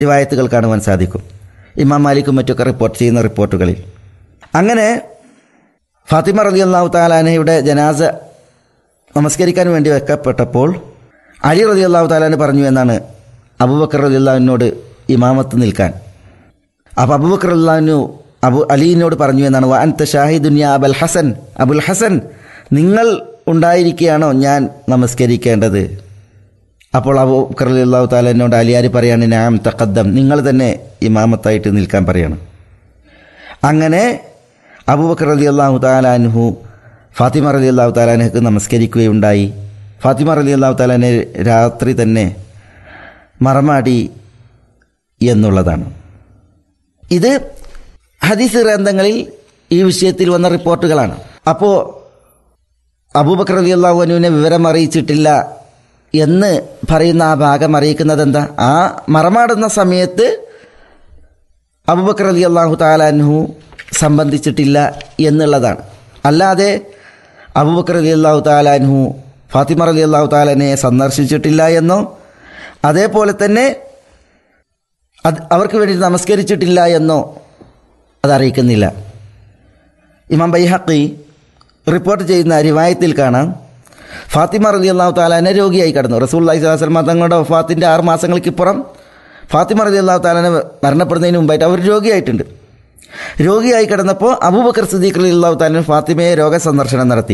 റിവായത്തുകൾ കാണുവാൻ സാധിക്കും ഇമാം മാലിക്കും മറ്റൊക്കെ റിപ്പോർട്ട് ചെയ്യുന്ന റിപ്പോർട്ടുകളിൽ അങ്ങനെ ഫാത്തിമ റലി അള്ളാഹു താലാനയുടെ ജനാസ നമസ്കരിക്കാൻ വേണ്ടി വെക്കപ്പെട്ടപ്പോൾ അലി റലി അള്ളാഹു താലാന് പറഞ്ഞു എന്നാണ് അബൂബക്കർ റലി അള്ളാഹുവിനോട് ഇമാമത്ത് നിൽക്കാൻ അപ്പോൾ അബൂബക്കർ അള്ളാഹുനു അബു അലീനോട് പറഞ്ഞു എന്നാണ് വാൻത ഷാഹിദുന്യ അബൽ ഹസൻ അബുൽ ഹസൻ നിങ്ങൾ ഉണ്ടായിരിക്കുകയാണോ ഞാൻ നമസ്കരിക്കേണ്ടത് അപ്പോൾ അബൂ ബക്കർ അലി അള്ളാഹു താലാനോട് അലിയാരി പറയാണ് നാം തക്കദ്ദം നിങ്ങൾ തന്നെ ഇമാമത്തായിട്ട് നിൽക്കാൻ പറയാണ് അങ്ങനെ അബൂബക്കർ അലി അള്ളാഹു താലാൻഹു ഫാത്തിമ റലി അള്ളാഹു താലാനഹക്ക് നമസ്കരിക്കുകയുണ്ടായി ഫാത്തിമ റലി അള്ളാഹു താലാനെ രാത്രി തന്നെ മറമാടി എന്നുള്ളതാണ് ഇത് ഹദീസ് ഗ്രന്ഥങ്ങളിൽ ഈ വിഷയത്തിൽ വന്ന റിപ്പോർട്ടുകളാണ് അപ്പോൾ അബൂബക്കർ അലി അള്ളാഹുവിനെ വിവരം അറിയിച്ചിട്ടില്ല എന്ന് പറയുന്ന ആ ഭാഗം അറിയിക്കുന്നത് എന്താ ആ മറമാടുന്ന സമയത്ത് അബൂബക്കർ അലി അള്ളാഹു താലാൻഹു സംബന്ധിച്ചിട്ടില്ല എന്നുള്ളതാണ് അല്ലാതെ അബൂബക്കർ അലി അള്ളാഹു താലാൻഹു ഫാത്തിമ അലി അള്ളാഹു താലാനെ സന്ദർശിച്ചിട്ടില്ല എന്നോ അതേപോലെ തന്നെ അത് അവർക്ക് വേണ്ടി നമസ്കരിച്ചിട്ടില്ല എന്നോ അതറിയിക്കുന്നില്ല ഇമാം ബൈഹക്കി റിപ്പോർട്ട് ചെയ്യുന്ന റിവായത്തിൽ കാണാം ഫാത്തിമ റലി അള്ളാഹു താലാനെ രോഗിയായി കടന്നു റസൂൽ അലൈഹി സ്വലാസ്ലമ തങ്ങളുടെ വഫാത്തിൻ്റെ ആറ് മാസങ്ങൾക്കിപ്പുറം ഫാത്തിമ റലി അള്ളാഹു താലാനെ മരണപ്പെടുന്നതിന് മുമ്പായിട്ട് അവർ രോഗിയായിട്ടുണ്ട് രോഗിയായി കിടന്നപ്പോൾ അബൂബക്കർ സിദ്ദീഖ് റലി അള്ളാഹു താലാൻ ഫാത്തിമയെ രോഗസന്ദർശനം നടത്തി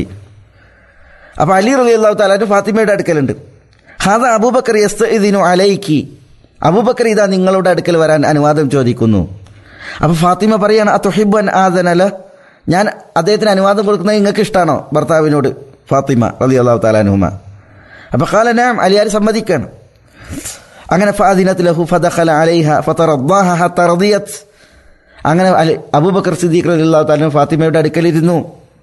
അപ്പോൾ അലി റലി അള്ളാഹു താലാൻ ഫാത്തിമയുടെ അടുക്കലുണ്ട് ഹാദ അബൂബക്കർ യസ് ഇതിനു അലൈക്കി അബൂബക്കർ ഇതാ നിങ്ങളുടെ അടുക്കൽ വരാൻ അനുവാദം ചോദിക്കുന്നു അപ്പോൾ ഫാത്തിമ പറയാണ് ആ തൊഹിബൻ ആദനല ഞാൻ അദ്ദേഹത്തിന് അനുവാദം കൊടുക്കുന്നത് നിങ്ങൾക്ക് ഇഷ്ടമാണോ ഭർത്താവിനോട് ഫാത്തിമ റലി അള്ളാഹു താലാനുഹുമ അപ്പോൾ ഖാലനാം അലിയാർ സമ്മതിക്കാണ് അങ്ങനെ ഫാദിനത്ത് ലഹു ഫദഖല അലൈഹ ഫതറദ്ദാഹ ഹത്ത റദിയത് അങ്ങനെ അലി അബൂബക്കർ സിദ്ദീഖ് റലി അള്ളാഹു താലാൻ ഫാത്തിമയുടെ അടുക്കലിരുന്നു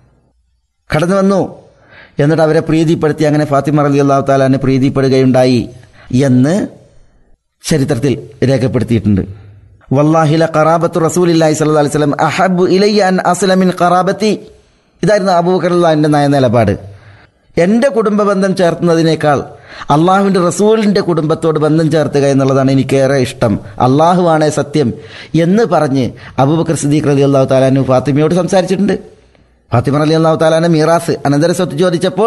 കടന്നു വന്നു എന്നിട്ട് അവരെ പ്രീതിപ്പെടുത്തി അങ്ങനെ ഫാത്തിമ റലി അള്ളാഹു താലാനെ പ്രീതിപ്പെടുകയുണ്ടായി എന്ന് ചരിത്രത്തിൽ രേഖപ്പെടുത്തിയിട്ടുണ്ട് വല്ലാഹില ഖറാബത്തു റസൂലില്ലാഹി സ്വല്ലല്ലാഹി അലൈഹി വസല്ലം അഹബ്ബു ഇലയ്യ അൻ അസ്ലമിൻ ഖറാബത്തി ഇതായിരുന്നു അബൂബക്കറുള്ളാഹിൻ്റെ നയ നിലപാട് എൻ്റെ കുടുംബ ബന്ധം ചേർത്തുന്നതിനേക്കാൾ അള്ളാഹുവിൻ്റെ റസൂലിൻ്റെ കുടുംബത്തോട് ബന്ധം ചേർത്തുക എന്നുള്ളതാണ് എനിക്കേറെ ഇഷ്ടം അള്ളാഹുവാണേ സത്യം എന്ന് പറഞ്ഞ് അബൂബക്കർ സിദ്ദീഖ് റലി അള്ളാഹു താലാനു ഫാത്തിമയോട് സംസാരിച്ചിട്ടുണ്ട് ഫാത്തിമ റലി അള്ളാഹു താലാന മീറാസ് അനന്തര സ്വത്ത് ചോദിച്ചപ്പോൾ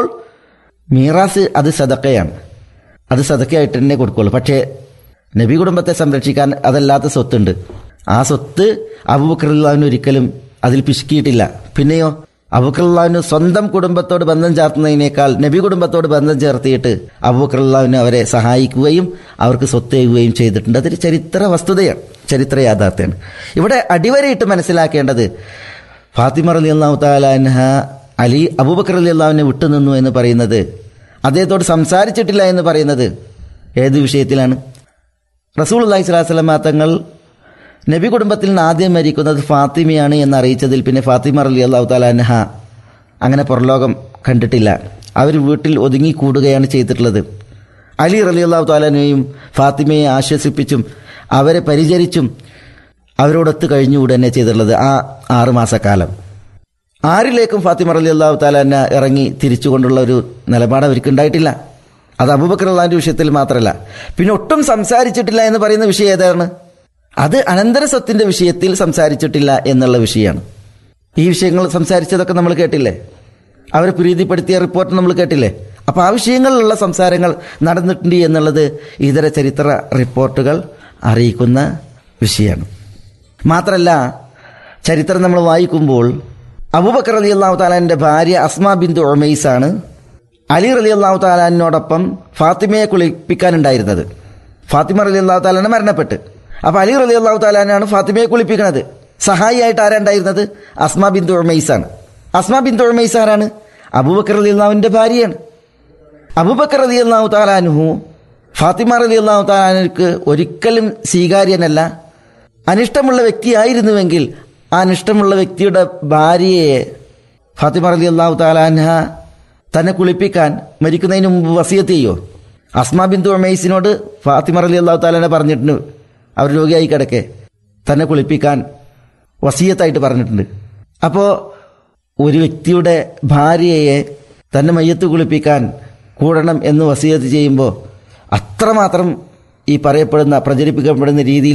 മീറാസ് അത് സദക്കയാണ് അത് സദക്കയായിട്ട് തന്നെ കൊടുക്കുള്ളൂ പക്ഷേ നബി കുടുംബത്തെ സംരക്ഷിക്കാൻ അതല്ലാത്ത സ്വത്തുണ്ട് ആ സ്വത്ത് അബൂബക്കറുല്ലാവിന് ഒരിക്കലും അതിൽ പിശുക്കിയിട്ടില്ല പിന്നെയോ അബൂബക്കറുല്ലാവിന് സ്വന്തം കുടുംബത്തോട് ബന്ധം ചേർത്തുന്നതിനേക്കാൾ നബി കുടുംബത്തോട് ബന്ധം ചേർത്തിയിട്ട് അബൂബക്കറുല്ലാവിന് അവരെ സഹായിക്കുകയും അവർക്ക് സ്വത്ത് ചെയ്യുകയും ചെയ്തിട്ടുണ്ട് അതൊരു ചരിത്ര വസ്തുതയാണ് ചരിത്ര യാഥാർത്ഥ്യമാണ് ഇവിടെ അടിവരയിട്ട് മനസ്സിലാക്കേണ്ടത് ഫാത്തിമ റലി അള്ളാഹു താലാൻഹ അലി അബൂബക്കർ അലി അള്ളാഹുവിനെ വിട്ടുനിന്നു എന്ന് പറയുന്നത് അദ്ദേഹത്തോട് സംസാരിച്ചിട്ടില്ല എന്ന് പറയുന്നത് ഏത് വിഷയത്തിലാണ് റസൂൽ അള്ളഹി സ്വലാസ്ലമ തങ്ങൾ നബി കുടുംബത്തിൽ നിന്ന് ആദ്യം മരിക്കുന്നത് ഫാത്തിമയാണ് എന്ന് അറിയിച്ചതിൽ പിന്നെ ഫാത്തിമ റലി അള്ളാഹു താലാൻഹ അങ്ങനെ പുറലോകം കണ്ടിട്ടില്ല അവർ വീട്ടിൽ ഒതുങ്ങി കൂടുകയാണ് ചെയ്തിട്ടുള്ളത് അലി റലി അള്ളാഹു താലാനെയും ഫാത്തിമയെ ആശ്വസിപ്പിച്ചും അവരെ പരിചരിച്ചും അവരോടൊത്ത് കഴിഞ്ഞുകൂടെ തന്നെ ചെയ്തിട്ടുള്ളത് ആ ആറുമാസക്കാലം ആരിലേക്കും ഫാത്തിമ റലി അള്ളാഹു താലാന ഇറങ്ങി തിരിച്ചുകൊണ്ടുള്ള ഒരു നിലപാട് അവർക്ക് ഉണ്ടായിട്ടില്ല അത് അബൂബക്കർ അള്ളാഹിന്റെ വിഷയത്തിൽ മാത്രമല്ല പിന്നെ ഒട്ടും സംസാരിച്ചിട്ടില്ല എന്ന് പറയുന്ന വിഷയം ഏതാണ് അത് അനന്തര സ്വത്തിന്റെ വിഷയത്തിൽ സംസാരിച്ചിട്ടില്ല എന്നുള്ള വിഷയമാണ് ഈ വിഷയങ്ങൾ സംസാരിച്ചതൊക്കെ നമ്മൾ കേട്ടില്ലേ അവരെ പ്രീതിപ്പെടുത്തിയ റിപ്പോർട്ട് നമ്മൾ കേട്ടില്ലേ അപ്പോൾ ആ വിഷയങ്ങളിലുള്ള സംസാരങ്ങൾ നടന്നിട്ടുണ്ട് എന്നുള്ളത് ഇതര ചരിത്ര റിപ്പോർട്ടുകൾ അറിയിക്കുന്ന വിഷയമാണ് മാത്രമല്ല ചരിത്രം നമ്മൾ വായിക്കുമ്പോൾ അബൂബക്കർ അലി അള്ളാഹു താലാന്റെ ഭാര്യ അസ്മാ ബിന്ദു ഒമൈസ് ആണ് അലി റലി അള്ളാഹു താലാനോടൊപ്പം ഫാത്തിമയെ കുളിപ്പിക്കാനുണ്ടായിരുന്നത് ഫാത്തിമ റലി അള്ളാഹു താലാന മരണപ്പെട്ട് അപ്പോൾ അലി റലി അള്ളാഹു താലാനാണ് ഫാത്തിമയെ കുളിപ്പിക്കുന്നത് സഹായിയായിട്ട് ആരാണ്ടായിരുന്നത് അസ്മാ ബിന്ദു ഒമൈസ് ആണ് അസ്മാ ബിന്ദു ഒമൈസ് ആരാണ് അബൂബക്കർ അലി അള്ളാഹുവിന്റെ ഭാര്യയാണ് അബൂബക്കർ അലി അള്ളാഹു താലാനുഹു ഫാത്തിമ റലി അള്ളാഹു താലാനക്ക് ഒരിക്കലും സ്വീകാര്യനല്ല അനിഷ്ടമുള്ള വ്യക്തിയായിരുന്നുവെങ്കിൽ ആ അനിഷ്ടമുള്ള വ്യക്തിയുടെ ഭാര്യയെ ഫാത്തിമ റലി അള്ളാഹു താലാൻഹ തന്നെ കുളിപ്പിക്കാൻ മരിക്കുന്നതിന് മുമ്പ് വസിയത്ത് ചെയ്യോ അസ്മാ ബിന്ദു അമേസിനോട് ഫാത്തിമ റലി അള്ളാഹു താലാനെ പറഞ്ഞിട്ടുണ്ട് അവർ രോഗിയായി കിടക്കെ തന്നെ കുളിപ്പിക്കാൻ വസീയത്തായിട്ട് പറഞ്ഞിട്ടുണ്ട് അപ്പോൾ ഒരു വ്യക്തിയുടെ ഭാര്യയെ തന്നെ മയ്യത്ത് കുളിപ്പിക്കാൻ കൂടണം എന്ന് വസീയത്ത് ചെയ്യുമ്പോൾ അത്രമാത്രം ഈ പറയപ്പെടുന്ന പ്രചരിപ്പിക്കപ്പെടുന്ന രീതിയിൽ